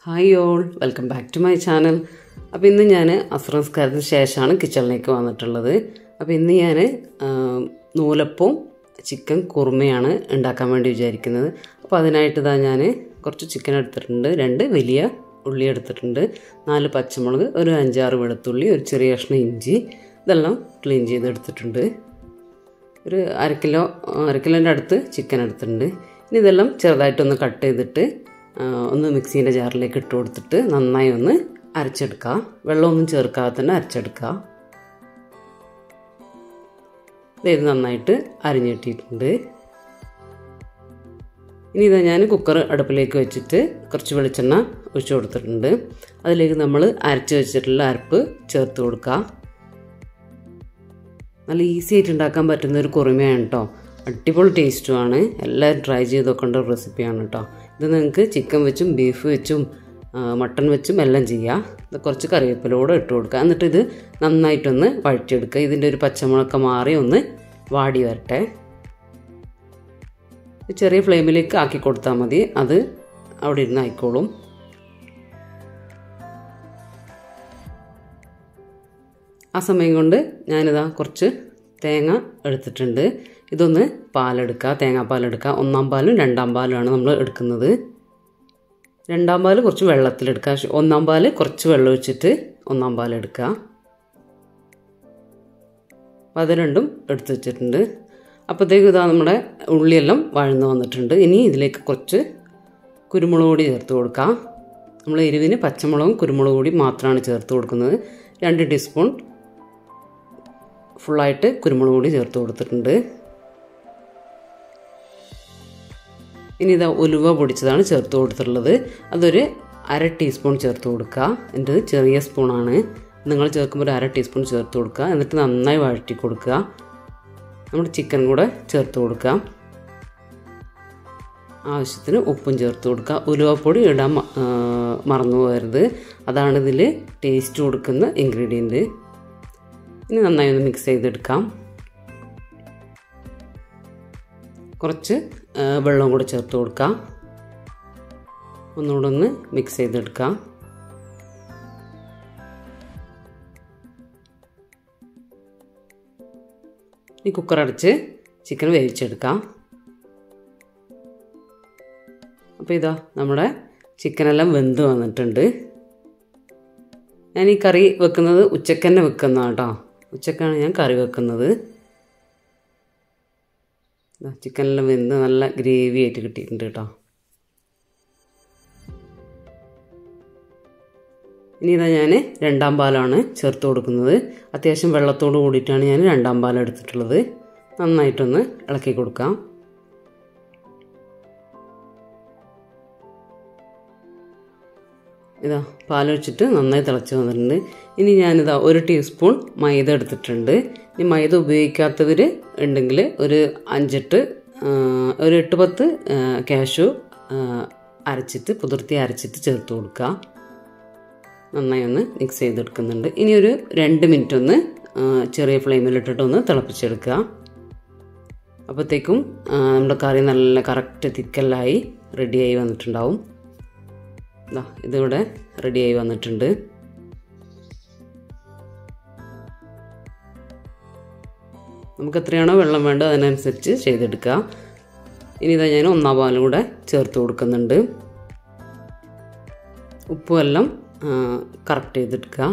hi all welcome back to my channel അപ്പോൾ ഇന്ന് ഞാൻ അസ്രംസ്കാരത്തിന് ശേഷമാണ് കിച്ചണിലേക്ക് വന്നിട്ടുള്ളത് അപ്പോൾ ഇന്ന് ഞാൻ നൂലപ്പവും ചിക്കൻ കുറുമയാണ് ഉണ്ടാക്കാൻ വേണ്ടി വിചാരിക്കുന്നത് അപ്പോൾ അതിനായിട്ട് ഇതാ ഞാൻ കുറച്ച് ചിക്കൻ എടുത്തിട്ടുണ്ട് രണ്ട് വലിയ ഉള്ളി എടുത്തിട്ടുണ്ട് നാല് പച്ചമുളക് ഒരു അഞ്ചാറ് വെളുത്തുള്ളി ഒരു ചെറിയ കഷ്ണം ഇഞ്ചി ഇതെല്ലാം ക്ലീൻ ചെയ്തെടുത്തിട്ടുണ്ട് ഒരു അര കിലോ അര കിലോൻ്റെ അടുത്ത് ചിക്കൻ എടുത്തിട്ടുണ്ട് ഇനി ഇതെല്ലാം ചെറുതായിട്ടൊന്ന് കട്ട് ചെയ്തിട്ട് ഒന്ന് മിക്സീൻ്റെ ജാറിലേക്ക് ഇട്ട് കൊടുത്തിട്ട് നന്നായി ഒന്ന് അരച്ചെടുക്കുക വെള്ളമൊന്നും ചേർക്കാതെ തന്നെ അരച്ചെടുക്കുക ഇത് നന്നായിട്ട് അരിഞ്ഞിട്ടിട്ടുണ്ട് ഇനി ഇതാ ഞാൻ കുക്കർ അടുപ്പിലേക്ക് വെച്ചിട്ട് കുറച്ച് വെളിച്ചെണ്ണ ഒഴിച്ചു കൊടുത്തിട്ടുണ്ട് അതിലേക്ക് നമ്മൾ അരച്ച് വെച്ചിട്ടുള്ള അരപ്പ് ചേർത്ത് കൊടുക്കുക നല്ല ഈസി ആയിട്ട് ഉണ്ടാക്കാൻ പറ്റുന്ന ഒരു കുറുമയാണ് കേട്ടോ അടിപൊളി ടേസ്റ്റുമാണ് എല്ലാവരും ട്രൈ ചെയ്ത് നോക്കേണ്ട ഒരു റെസിപ്പിയാണ് കേട്ടോ ഇത് നിങ്ങൾക്ക് ചിക്കൻ വെച്ചും ബീഫ് വെച്ചും മട്ടൺ വെച്ചും എല്ലാം ചെയ്യാം ഇത് കുറച്ച് കറിവേപ്പിലൂടെ ഇട്ട് കൊടുക്കുക എന്നിട്ട് ഇത് നന്നായിട്ടൊന്ന് വഴറ്റിയെടുക്കുക ഇതിൻ്റെ ഒരു പച്ചമുളക്ക മാറി ഒന്ന് വാടി വരട്ടെ ചെറിയ ഫ്ലെയിമിലേക്ക് ആക്കി കൊടുത്താൽ മതി അത് അവിടെ ഇരുന്ന് ആയിക്കോളും ആ സമയം കൊണ്ട് ഞാനിതാ കുറച്ച് തേങ്ങ എടുത്തിട്ടുണ്ട് ഇതൊന്ന് പാലെടുക്കുക തേങ്ങാപ്പാലെടുക്കുക ഒന്നാം പാലും രണ്ടാം പാലുമാണ് നമ്മൾ എടുക്കുന്നത് രണ്ടാം പാൽ കുറച്ച് വെള്ളത്തിലെടുക്കുക ഒന്നാം പാൽ കുറച്ച് വെള്ളം ഒഴിച്ചിട്ട് ഒന്നാം പാൽ എടുക്കുക അപ്പം അത് രണ്ടും എടുത്ത് വെച്ചിട്ടുണ്ട് അപ്പോഴത്തേക്കും ഇതാ നമ്മുടെ ഉള്ളിയെല്ലാം വഴന്ന് വന്നിട്ടുണ്ട് ഇനി ഇതിലേക്ക് കുറച്ച് കുരുമുളക് പൊടി ചേർത്ത് കൊടുക്കാം നമ്മൾ എരിവിന് പച്ചമുളകും കുരുമുളക് പൊടി മാത്രമാണ് ചേർത്ത് കൊടുക്കുന്നത് രണ്ട് ടീസ്പൂൺ ഫുള്ളായിട്ട് കുരുമുളക് പൊടി ചേർത്ത് കൊടുത്തിട്ടുണ്ട് ഇനി ഇതാ ഉലുവ പൊടിച്ചതാണ് ചേർത്ത് കൊടുത്തിട്ടുള്ളത് അതൊരു അര ടീസ്പൂൺ ചേർത്ത് കൊടുക്കുക എൻ്റെ ചെറിയ സ്പൂണാണ് നിങ്ങൾ ചേർക്കുമ്പോൾ ഒരു അര ടീസ്പൂൺ ചേർത്ത് കൊടുക്കുക എന്നിട്ട് നന്നായി വഴറ്റി കൊടുക്കുക നമ്മുടെ ചിക്കൻ കൂടെ ചേർത്ത് കൊടുക്കുക ആവശ്യത്തിന് ഉപ്പും ചേർത്ത് കൊടുക്കുക ഉലുവപ്പൊടി ഇടാൻ മറന്നു പോകരുത് അതാണ് ഇതിൽ ടേസ്റ്റ് കൊടുക്കുന്ന ഇൻഗ്രീഡിയൻറ്റ് ഇനി നന്നായി ഒന്ന് മിക്സ് ചെയ്തെടുക്കാം കുറച്ച് വെള്ളം കൂടെ ചേർത്ത് കൊടുക്കാം ഒന്നുകൂടെ ഒന്ന് മിക്സ് ചെയ്തെടുക്കാം ഈ കുക്കർ അടച്ച് ചിക്കൻ വേവിച്ചെടുക്കാം അപ്പോൾ ഇതാ നമ്മുടെ ചിക്കനെല്ലാം വെന്ത് വന്നിട്ടുണ്ട് ഞാൻ ഈ കറി വെക്കുന്നത് ഉച്ചക്ക് തന്നെ വെക്കുന്ന കേട്ടോ ഉച്ചക്കാണ് ഞാൻ കറി വെക്കുന്നത് ചിക്കനെല്ലാം വെന്ത് നല്ല ഗ്രേവി ആയിട്ട് കിട്ടിയിട്ടുണ്ട് കേട്ടോ ഇനി ഇതാ ഞാൻ രണ്ടാം പാലാണ് ചേർത്ത് കൊടുക്കുന്നത് അത്യാവശ്യം വെള്ളത്തോട് കൂടിയിട്ടാണ് ഞാൻ രണ്ടാം പാൽ എടുത്തിട്ടുള്ളത് നന്നായിട്ടൊന്ന് ഇളക്കി കൊടുക്കാം ഇതാ പാലൊഴിച്ചിട്ട് നന്നായി തിളച്ച് വന്നിട്ടുണ്ട് ഇനി ഞാനിതാ ഒരു ടീസ്പൂൺ മൈദ എടുത്തിട്ടുണ്ട് ഇനി മൈദ ഉപയോഗിക്കാത്തവർ ഉണ്ടെങ്കിൽ ഒരു അഞ്ചെട്ട് ഒരു എട്ട് പത്ത് കാഷ്യൂ അരച്ചിട്ട് കുതിർത്തി അരച്ചിട്ട് ചേർത്ത് കൊടുക്കുക നന്നായി ഒന്ന് മിക്സ് ചെയ്തെടുക്കുന്നുണ്ട് ഇനി ഒരു രണ്ട് മിനിറ്റ് ഒന്ന് ചെറിയ ഫ്ലെയിമിലിട്ടിട്ട് ഒന്ന് തിളപ്പിച്ചെടുക്കുക അപ്പോഴത്തേക്കും നമ്മുടെ കറി നല്ല കറക്റ്റ് തിക്കല്ലായി റെഡിയായി വന്നിട്ടുണ്ടാവും ഇതാ ഇതിവിടെ റെഡിയായി വന്നിട്ടുണ്ട് നമുക്ക് എത്രയാണോ വെള്ളം വേണ്ടത് അതിനനുസരിച്ച് ചെയ്തെടുക്കുക ഇനി ഇതാ ഞാൻ ഒന്നാം പാലും കൂടെ ചേർത്ത് കൊടുക്കുന്നുണ്ട് ഉപ്പും എല്ലാം കറക്റ്റ് ചെയ്തെടുക്കുക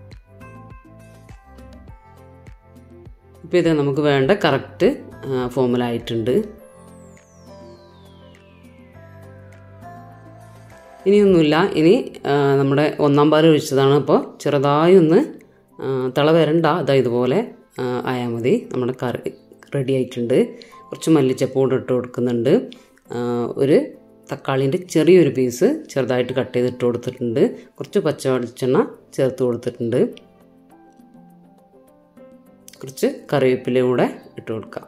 ഇപ്പോൾ ഇത് നമുക്ക് വേണ്ട കറക്റ്റ് ഫോമിലായിട്ടുണ്ട് ഇനിയൊന്നുമില്ല ഇനി നമ്മുടെ ഒന്നാം പാൽ ഒഴിച്ചതാണ് അപ്പോൾ ചെറുതായി ഒന്ന് തിള വരണ്ട അതാ ഇതുപോലെ ആയാൽ മതി നമ്മുടെ കറി റെഡി ആയിട്ടുണ്ട് കുറച്ച് മല്ലിച്ചപ്പൂട് ഇട്ട് കൊടുക്കുന്നുണ്ട് ഒരു തക്കാളീൻ്റെ ചെറിയൊരു പീസ് ചെറുതായിട്ട് കട്ട് ചെയ്ത് ഇട്ട് കൊടുത്തിട്ടുണ്ട് കുറച്ച് പച്ച വെളിച്ചെണ്ണ ചേർത്ത് കൊടുത്തിട്ടുണ്ട് കുറച്ച് കറിവേപ്പില കൂടെ ഇട്ട് കൊടുക്കാം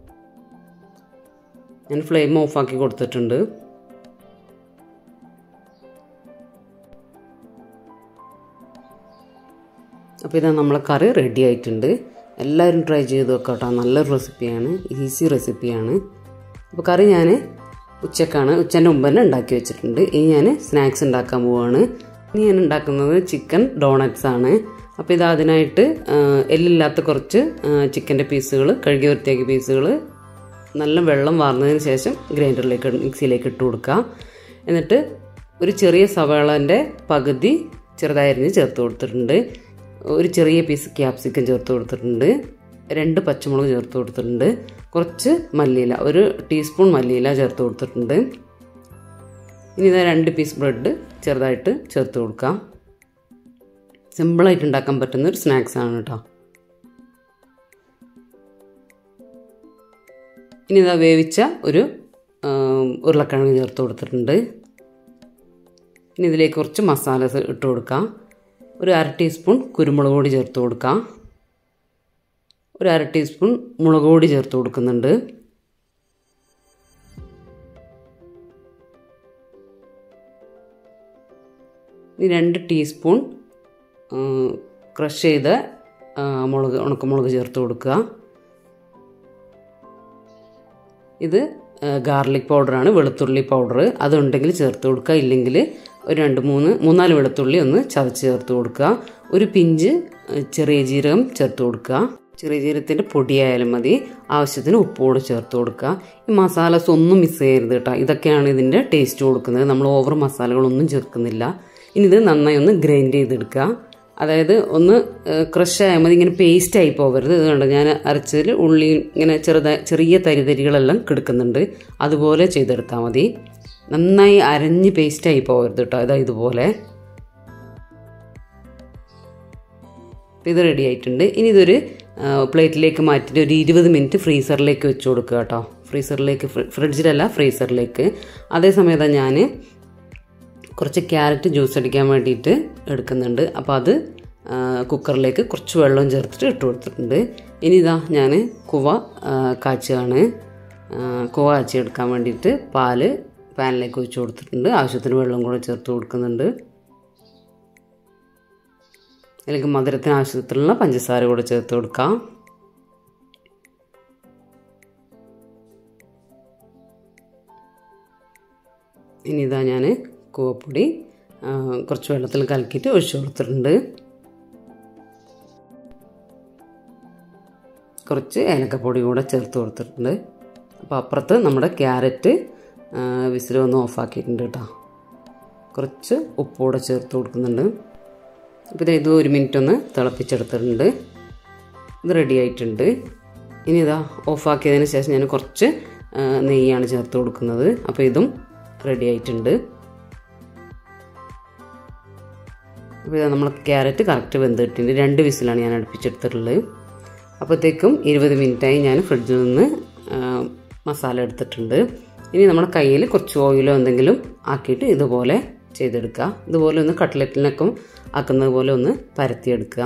ഞാൻ ഫ്ലെയിം ഓഫാക്കി കൊടുത്തിട്ടുണ്ട് അപ്പോൾ ഇതാ നമ്മളെ കറി റെഡി ആയിട്ടുണ്ട് എല്ലാവരും ട്രൈ ചെയ്ത് നോക്കാം കേട്ടോ നല്ലൊരു റെസിപ്പിയാണ് ഈസി റെസിപ്പിയാണ് അപ്പോൾ കറി ഞാൻ ഉച്ചക്കാണ് ഉച്ചൻ്റെ മുമ്പ് തന്നെ ഉണ്ടാക്കി വെച്ചിട്ടുണ്ട് ഇനി ഞാൻ സ്നാക്സ് ഉണ്ടാക്കാൻ പോവാണ് ഇനി ഞാൻ ഉണ്ടാക്കുന്നത് ചിക്കൻ ഡോണറ്റ്സ് ആണ് അപ്പോൾ ഇത് അതിനായിട്ട് ആ, എല്ലില്ലാത്ത കുറച്ച് ചിക്കൻ്റെ പീസുകൾ കഴുകി വൃത്തിയാക്കിയ പീസുകൾ നല്ല വെള്ളം വാർന്നതിന് ശേഷം ഗ്രൈൻഡറിലേക്ക് മിക്സിയിലേക്ക് ഇട്ട് കൊടുക്കുക എന്നിട്ട് ഒരു ചെറിയ സവാളൻ്റെ പകുതി ചെറുതായി അരിഞ്ഞ് ചേർത്ത് കൊടുത്തിട്ടുണ്ട് ഒരു ചെറിയ പീസ് ക്യാപ്സിക്കം ചേർത്ത് കൊടുത്തിട്ടുണ്ട് രണ്ട് പച്ചമുളക് ചേർത്ത് കൊടുത്തിട്ടുണ്ട് കുറച്ച് മല്ലിയില ഒരു ടീസ്പൂൺ മല്ലിയില ചേർത്ത് കൊടുത്തിട്ടുണ്ട് ഇനി ഇതാ രണ്ട് പീസ് ബ്രെഡ് ചെറുതായിട്ട് ചേർത്ത് കൊടുക്കാം സിമ്പിളായിട്ട് ഉണ്ടാക്കാൻ പറ്റുന്ന ഒരു സ്നാക്സ് ആണ് കേട്ടോ ഇനി ഇതാ വേവിച്ച ഒരു ആം, ഉരുളക്കിഴങ്ങ് ചേർത്ത് കൊടുത്തിട്ടുണ്ട് ഇനി ഇതിലേക്ക് കുറച്ച് മസാല ഇട്ട് കൊടുക്കാം ഒരു അര ടീസ്പൂൺ കുരുമുളക് പൊടി ചേർത്ത് കൊടുക്കാം ഒരു അര ടീസ്പൂൺ മുളക് പൊടി ചേർത്ത് കൊടുക്കുന്നുണ്ട് ഇനി രണ്ട് ടീസ്പൂൺ ക്രഷ് ചെയ്ത ആ, മുളക് ഉണക്കമുളക് ചേർത്ത് കൊടുക്കുക ഇത് ഗാർലിക് പൗഡറാണ് വെളുത്തുള്ളി പൗഡർ അതുണ്ടെങ്കിൽ ചേർത്ത് കൊടുക്കുക ഇല്ലെങ്കിൽ ഒരു രണ്ട് മൂന്ന് മൂന്നാല് വെളുത്തുള്ളി ഒന്ന് ചതച്ച് ചേർത്ത് കൊടുക്കുക ഒരു പിഞ്ച് ഏഹ്, ചെറിയ ജീരകം ചേർത്ത് കൊടുക്കുക ചെറിയ ജീരകത്തിൻ്റെ പൊടിയായാലും മതി ആവശ്യത്തിന് ഉപ്പോട് ചേർത്ത് കൊടുക്കുക ഈ മസാലസ് ഒന്നും മിസ് ചെയ്യരുത് കേട്ടോ ഇതൊക്കെയാണ് ഇതിൻ്റെ ടേസ്റ്റ് കൊടുക്കുന്നത് നമ്മൾ ഓവർ മസാലകളൊന്നും ചേർക്കുന്നില്ല ഇനി ഇത് നന്നായി ഒന്ന് ഗ്രൈൻഡ് ചെയ്തെടുക്കുക അതായത് ഒന്ന് ക്രഷ് ആയാൽ മതി ഇങ്ങനെ പേസ്റ്റ് ആയി പോകരുത് ഇത് കണ്ടോ ഞാൻ അരച്ചതിൽ ഉള്ളി ഇങ്ങനെ ചെറുതായി ചെറിയ തരിതരികളെല്ലാം കിടക്കുന്നുണ്ട് അതുപോലെ ചെയ്തെടുത്താൽ മതി നന്നായി അരഞ്ഞ് പേസ്റ്റ് ആയി പോകരുത് കേട്ടോ അതാ ഇതുപോലെ ഇത് റെഡി ആയിട്ടുണ്ട് ഇനി ഇതൊരു ആ, പ്ലേറ്റിലേക്ക് മാറ്റിയിട്ട് ഒരു ഇരുപത് മിനിറ്റ് ഫ്രീസറിലേക്ക് വെച്ച് കൊടുക്കുക കേട്ടോ ഫ്രീസറിലേക്ക് ഫ്രി- ഫ്രിഡ്ജിലല്ല ഫ്രീസറിലേക്ക് അതേസമയത്ത് ഞാൻ കുറച്ച് ക്യാരറ്റ് ജ്യൂസ് അടിക്കാൻ വേണ്ടിയിട്ട് എടുക്കുന്നുണ്ട് അപ്പോൾ അത് ആ, കുക്കറിലേക്ക് കുറച്ച് വെള്ളം ചേർത്തിട്ട് ഇട്ട് കൊടുത്തിട്ടുണ്ട് ഇനി ഇതാ ഞാൻ കുവ ആ, കാച്ചുകയാണ് ആ, കുവ കാച്ചി എടുക്കാൻ വേണ്ടിയിട്ട് പാല് പാനിലേക്ക് ഒഴിച്ച് കൊടുത്തിട്ടുണ്ട് ആവശ്യത്തിന് വെള്ളം കൂടെ ചേർത്ത് കൊടുക്കുന്നുണ്ട് അതിലേക്ക് മധുരത്തിന് ആവശ്യത്തിലുള്ള പഞ്ചസാര കൂടെ ചേർത്ത് കൊടുക്കാം ഇനി ഇതാ ഞാൻ കൂവപ്പൊടി ആ, കുറച്ച് വെള്ളത്തിൽ കലക്കിയിട്ട് ഒഴിച്ചു കൊടുത്തിട്ടുണ്ട് കുറച്ച് ഏലക്കപ്പൊടി കൂടെ ചേർത്ത് കൊടുത്തിട്ടുണ്ട് അപ്പോൾ അപ്പുറത്ത് നമ്മുടെ ക്യാരറ്റ് വിസിൽ ഒന്ന് ഓഫാക്കിയിട്ടുണ്ട് കേട്ടോ കുറച്ച് ഉപ്പൂടെ ചേർത്ത് കൊടുക്കുന്നുണ്ട് അപ്പോൾ ഇത് ഇത് ഒരു മിനിറ്റ് ഒന്ന് തിളപ്പിച്ചെടുത്തിട്ടുണ്ട് ഇത് റെഡി ആയിട്ടുണ്ട് ഇനി ഇതാ ഓഫാക്കിയതിന് ശേഷം ഞാൻ കുറച്ച് ആ, നെയ്യാണ് ചേർത്ത് കൊടുക്കുന്നത് അപ്പോൾ ഇതും റെഡി ആയിട്ടുണ്ട് അപ്പോൾ ഇതാ നമ്മൾ ക്യാരറ്റ് കറക്റ്റ് വെന്തിട്ടുണ്ട് രണ്ട് വിസിലാണ് ഞാൻ അടുപ്പിച്ചെടുത്തിട്ടുള്ളത് അപ്പോഴത്തേക്കും ഇരുപത് മിനിറ്റായി ഞാൻ ഫ്രിഡ്ജിൽ നിന്ന് ആ, മസാല എടുത്തിട്ടുണ്ട് ഇനി നമ്മുടെ കയ്യിൽ കുറച്ച് ഓയിലോ എന്തെങ്കിലും ആക്കിയിട്ട് ഇതുപോലെ ചെയ്തെടുക്കുക ഇതുപോലെ ഒന്ന് കട്ട്ലറ്റിനൊക്കെ ആക്കുന്നത് പോലെ ഒന്ന് പരത്തിയെടുക്കുക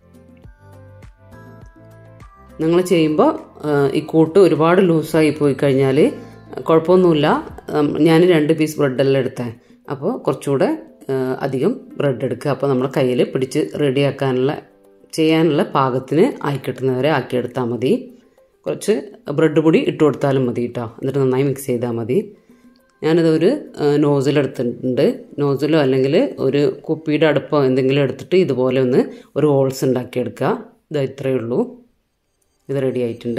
നിങ്ങൾ ചെയ്യുമ്പോൾ ഈ കൂട്ട് ഒരുപാട് ലൂസായി പോയി കഴിഞ്ഞാൽ കുഴപ്പമൊന്നുമില്ല ഞാൻ രണ്ട് പീസ് ബ്രെഡെല്ലാം എടുത്തേ അപ്പോൾ കുറച്ചുകൂടെ ആ, അധികം ബ്രെഡ് എടുക്കുക അപ്പോൾ നമ്മൾ കയ്യിൽ പിടിച്ച് റെഡിയാക്കാനുള്ള ചെയ്യാനുള്ള പാകത്തിന് ആയി കിട്ടുന്നവരെ ആക്കിയെടുത്താൽ മതി കുറച്ച് ബ്രെഡ് പൊടി ഇട്ട് കൊടുത്താലും മതി കേട്ടോ എന്നിട്ട് നന്നായി മിക്സ് ചെയ്താൽ മതി ഞാനിത് ഒരു നോസിൽ എടുത്തിട്ടുണ്ട് നോസിലോ അല്ലെങ്കിൽ ഒരു കുപ്പിയുടെ അടുപ്പോ എന്തെങ്കിലും എടുത്തിട്ട് ഇതുപോലെ ഒന്ന് ഒരു ഹോൾസ് ഉണ്ടാക്കിയെടുക്കുക ഇത് ഇത്രയേ ഉള്ളൂ ഇത് റെഡി ആയിട്ടുണ്ട്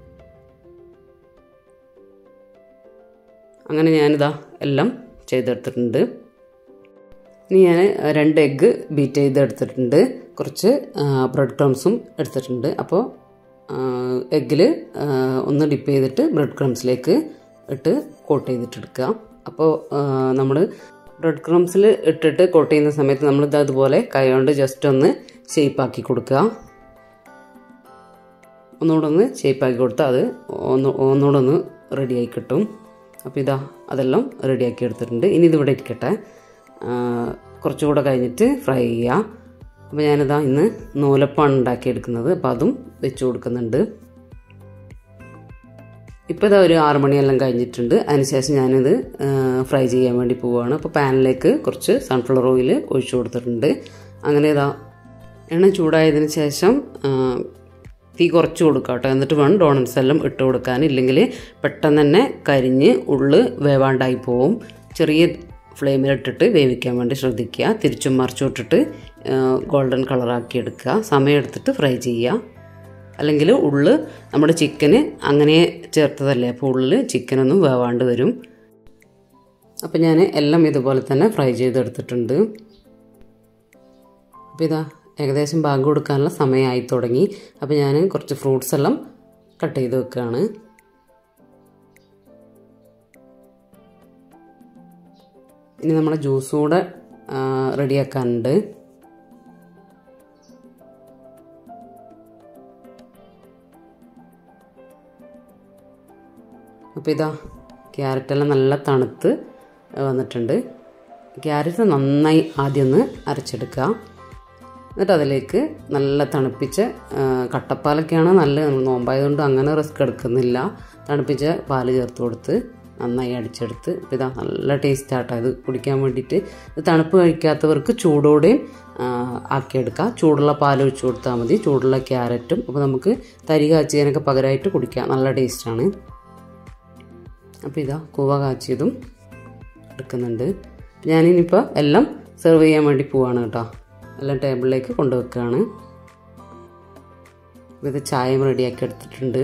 അങ്ങനെ ഞാനിതാ എല്ലാം ചെയ്തെടുത്തിട്ടുണ്ട് ഇനി ഞാൻ രണ്ട് എഗ്ഗ് ബീറ്റ് ചെയ്തെടുത്തിട്ടുണ്ട് കുറച്ച് ബ്രെഡ് ക്രംസും എടുത്തിട്ടുണ്ട് അപ്പോൾ എഗ്ഗിൽ ഒന്ന് ഡിപ്പ് ചെയ്തിട്ട് ബ്രെഡ് ക്രംസിലേക്ക് ഇട്ട് കോട്ട് ചെയ്തിട്ടെടുക്കുക അപ്പോൾ നമ്മൾ ബ്രെഡ് ക്രംസിൽ ഇട്ടിട്ട് കോട്ട് ചെയ്യുന്ന സമയത്ത് നമ്മളിത് അതുപോലെ കൈ കൊണ്ട് ജസ്റ്റ് ഒന്ന് ഷേപ്പാക്കി കൊടുക്കുക ഒന്നുകൂടെ ഒന്ന് ഷേപ്പാക്കി കൊടുത്താൽ അത് ഒന്ന് ഒന്നുകൂടെ ഒന്ന് റെഡിയായി കിട്ടും അപ്പോൾ ഇതാ അതെല്ലാം റെഡിയാക്കി എടുത്തിട്ടുണ്ട് ഇനി ഇതിവിടെ ഇരിക്കട്ടെ ആ, കുറച്ചുകൂടെ കഴിഞ്ഞിട്ട് ഫ്രൈ ചെയ്യുക അപ്പോൾ ഞാനിതാ ഇന്ന് നൂലപ്പാണ് ഉണ്ടാക്കിയെടുക്കുന്നത് അപ്പോൾ അതും വെച്ച് കൊടുക്കുന്നുണ്ട് ഇപ്പോൾ ഇതാ ഒരു ആറ് മണിയെല്ലാം കഴിഞ്ഞിട്ടുണ്ട് അതിനുശേഷം ഞാനിത് ആ, ഫ്രൈ ചെയ്യാൻ വേണ്ടി പോവുകയാണ് അപ്പോൾ പാനിലേക്ക് കുറച്ച് സൺഫ്ലവർ ഓയിൽ ഒഴിച്ചു കൊടുത്തിട്ടുണ്ട് അങ്ങനെ ഇതാ എണ്ണ ചൂടായതിന് ശേഷം ആ, തീ കുറച്ച് കൊടുക്കുക കേട്ടോ എന്നിട്ട് വേണം ഡോണറ്റ്സ് എല്ലാം ഇട്ട് കൊടുക്കാൻ ഇല്ലെങ്കിൽ പെട്ടെന്ന് തന്നെ കരിഞ്ഞ് ഉള്ളു വേവാണ്ടായി പോവും ചെറിയ ഫ്ലെയിമിലിട്ടിട്ട് വേവിക്കാൻ വേണ്ടി ശ്രദ്ധിക്കുക തിരിച്ചും മറിച്ചും ഇട്ടിട്ട് ഗോൾഡൻ കളറാക്കി എടുക്കുക സമയം എടുത്തിട്ട് ഫ്രൈ ചെയ്യുക അല്ലെങ്കിൽ ഉള്ളു നമ്മുടെ ചിക്കന് അങ്ങനെ ചേർത്തതല്ലേ അപ്പോൾ ഉള്ളിൽ ചിക്കനൊന്നും വേവാണ്ട് വരും അപ്പോൾ ഞാൻ എല്ലാം ഇതുപോലെ തന്നെ ഫ്രൈ ചെയ്തെടുത്തിട്ടുണ്ട് അപ്പോൾ ഇതാ ഏകദേശം ബാങ്ക് കൊടുക്കാനുള്ള സമയമായി തുടങ്ങി അപ്പോൾ ഞാൻ കുറച്ച് ഫ്രൂട്ട്സ് എല്ലാം കട്ട് ചെയ്ത് വെക്കുകയാണ് ഇനി നമ്മളെ ജ്യൂസ് കൂടെ റെഡിയാക്കാനുണ്ട് അപ്പോൾ ഇതാ ക്യാരറ്റെല്ലാം നല്ല തണുത്ത് വന്നിട്ടുണ്ട് ക്യാരറ്റ് നന്നായി ആദ്യം ഒന്ന് അരച്ചെടുക്കുക എന്നിട്ട് അതിലേക്ക് നല്ല തണുപ്പിച്ച കട്ടപ്പാലൊക്കെയാണ് നല്ല നോമ്പായതുകൊണ്ട് അങ്ങനെ റിസ്ക് എടുക്കുന്നില്ല തണുപ്പിച്ച പാല് ചേർത്ത് കൊടുത്ത് നന്നായി അടിച്ചെടുത്ത് ഇപ്പോൾ ഇതാ നല്ല ടേസ്റ്റ് ആട്ടോ ഇത് കുടിക്കാൻ വേണ്ടിയിട്ട് ഇത് തണുപ്പ് കഴിക്കാത്തവർക്ക് ചൂടോടെയും ആക്കിയെടുക്കാം ചൂടുള്ള പാൽ ഒഴിച്ചു കൊടുത്താൽ മതി ചൂടുള്ള ക്യാരറ്റും അപ്പോൾ നമുക്ക് തരി കാച്ചിയതിനൊക്കെ പകരമായിട്ട് കുടിക്കാം നല്ല ടേസ്റ്റാണ് അപ്പോൾ ഇതാ കൂവ കാച്ചിയതും എടുക്കുന്നുണ്ട് ഞാനിനിപ്പോൾ എല്ലാം സെർവ് ചെയ്യാൻ വേണ്ടി പോവാണ് കേട്ടോ എല്ലാം ടേബിളിലേക്ക് കൊണ്ടുവെക്കുകയാണ് ഇത് ചായയും റെഡിയാക്കി എടുത്തിട്ടുണ്ട്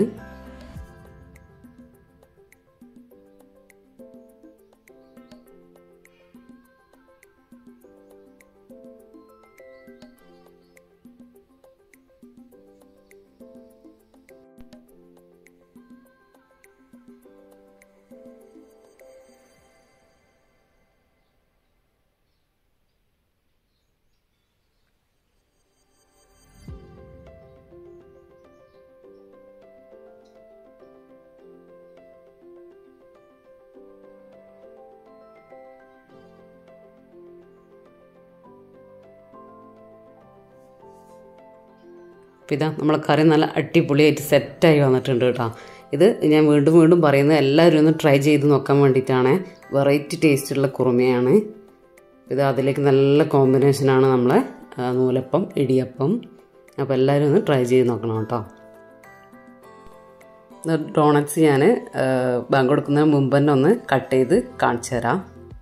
അപ്പോൾ ഇതാ നമ്മളെ കറി നല്ല അടിപൊളിയായിട്ട് സെറ്റായി വന്നിട്ടുണ്ട് കേട്ടോ ഇത് ഞാൻ വീണ്ടും വീണ്ടും പറയുന്നത് എല്ലാവരും ഒന്ന് ട്രൈ ചെയ്ത് നോക്കാൻ വേണ്ടിയിട്ടാണ് വെറൈറ്റി ടേസ്റ്റുള്ള കുറുമയാണ് ഇത് അതിലേക്ക് നല്ല കോമ്പിനേഷനാണ് നമ്മളെ നൂലപ്പം ഇടിയപ്പം അപ്പോൾ എല്ലാവരും ഒന്ന് ട്രൈ ചെയ്ത് നോക്കണം കേട്ടോ ഡോണറ്റ്സ് ഞാൻ ബാങ്ക് കൊടുക്കുന്നതിന് മുമ്പ് തന്നെ ഒന്ന് കട്ട് ചെയ്ത് കാണിച്ചു തരാം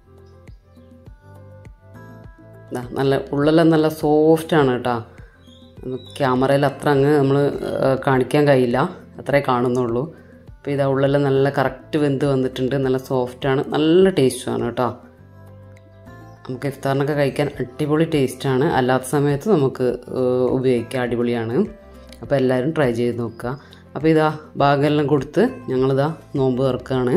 നല്ല ഉള്ളെല്ലാം നല്ല സോഫ്റ്റാണ് കേട്ടോ ക്യാമറയിൽ അത്ര അങ്ങ് നമ്മൾ കാണിക്കാൻ കഴിയില്ല അത്രേ കാണുന്നുള്ളൂ അപ്പോൾ ഇതാ ഉള്ളെല്ലാം നല്ല കറക്റ്റ് വെന്ത് വന്നിട്ടുണ്ട് നല്ല സോഫ്റ്റാണ് നല്ല ടേസ്റ്റുമാണ് കേട്ടോ നമുക്ക് ഇഫ്താറിനൊക്കെ കഴിക്കാൻ അടിപൊളി ടേസ്റ്റാണ് അല്ലാത്ത സമയത്ത് നമുക്ക് ഉപയോഗിക്കാം അടിപൊളിയാണ് അപ്പോൾ എല്ലാവരും ട്രൈ ചെയ്ത് നോക്കുക അപ്പോൾ ഇതാ ഭാഗമെല്ലാം കൊടുത്ത് ഞങ്ങളിതാ നോമ്പ് തുറക്കുകയാണ്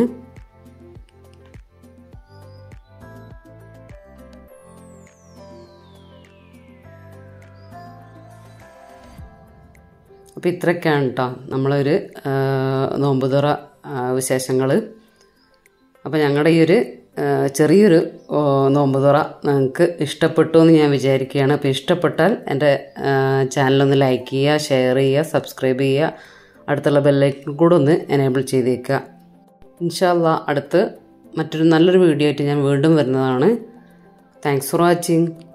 അപ്പോൾ ഇത്രയൊക്കെയാണ് കേട്ടോ നമ്മളൊരു നോമ്പ് തുറ വിശേഷങ്ങൾ അപ്പോൾ ഞങ്ങളുടെ ഈ ഒരു ചെറിയൊരു നോമ്പ് തുറ നിങ്ങൾക്ക് ഇഷ്ടപ്പെട്ടു എന്ന് ഞാൻ വിചാരിക്കുകയാണ് അപ്പോൾ ഇഷ്ടപ്പെട്ടാൽ എൻ്റെ ചാനലൊന്ന് ലൈക്ക് ചെയ്യുക ഷെയർ ചെയ്യുക സബ്സ്ക്രൈബ് ചെയ്യുക അടുത്തുള്ള ബെല്ലൈക്കൺ കൂടെ ഒന്ന് എനേബിൾ ചെയ്തേക്കുക ഇൻഷാല്ല അടുത്ത് മറ്റൊരു നല്ലൊരു വീഡിയോ ആയിട്ട് ഞാൻ വീണ്ടും വരുന്നതാണ് താങ്ക്സ് ഫോർ വാച്ചിങ്